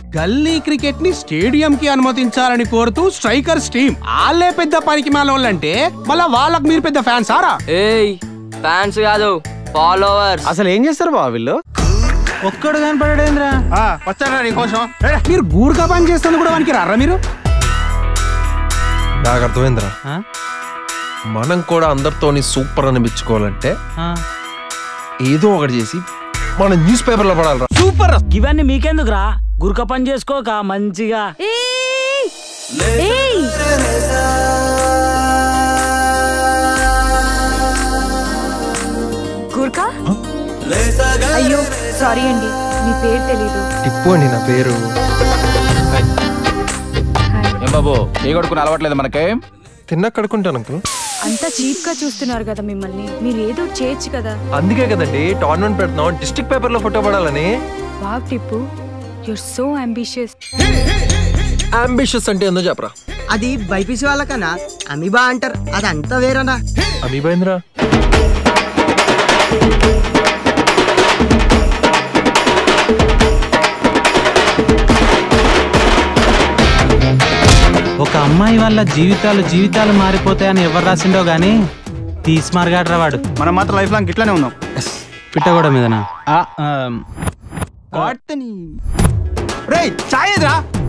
గల్లీ క్రికెట్ ని స్టేడియం కి అనుమతించాలని కోరుతూ స్ట్రైకర్స్ టీం వాళ్ళే పెద్ద పనికి మాలోళ్ళంటే మళ్ళా వాళ్ళకి మీరు పెద్ద ఫ్యాన్స్ ఆరా ఏయ్ ఫ్యాన్స్ కాదు ఫాలోవర్స్ అసలు ఏం చేస్తారు బావ వీళ్ళు ఒక్కడు కనపడేంద్రా వచ్చారా నీకోసం మీరు గూర్ఖా పని చేస్తుంది కూడా వానికి రారా మీరు నాకు అర్థమైందిరా మనం కూడా అందరితోని సూపర్ అనిపించుకోవాలంటే ఏదో ఒకటి చేసి మన న్యూస్ పేపర్లో పడాలరా సూపర్ ఇవన్నీ మీకెందుకురా గురక పని చేసుకోక మంచిగా కూర్కా అయ్యో సారీ అండి మీ పేరు తెలీదు టిప్పు అండి నా పేరు ఏం బాబు ఏ కొడుకుని అలవాట్లేదు మనకే తిన్నా కడుకుంటాను అంకుల్ అంతా చీప్ గా చూస్తున్నారు కదా మిమ్మల్ని మీరు ఏదో ఒకటి చేయొచ్చు కదా అందుకే కదండి టోర్నమెంట్ పెడుతున్నాం డిస్ట్రిక్ట్ పేపర్లో ఫోటో పడాలని wow Tipu you're so ambitious ambitious అంటే ఏందో చెప్పరా అది బైపీసీ వాళ్ళకన్నా అమీబా అంటారు అదంతా వేరనా అమీబైంద్రా ఒక అమ్మాయి వల్ల జీవితాలు జీవితాలు మారిపోతాయని ఎవరు రాసిండో గానీ తీస్మార్గాడ్రా వాడు మనం మాత్రం లైఫ్ లాంగ్ ఇట్లానే ఉన్నాం పిట్ట కూడా మీదనా రేయ్ చాయ్ ఎదురా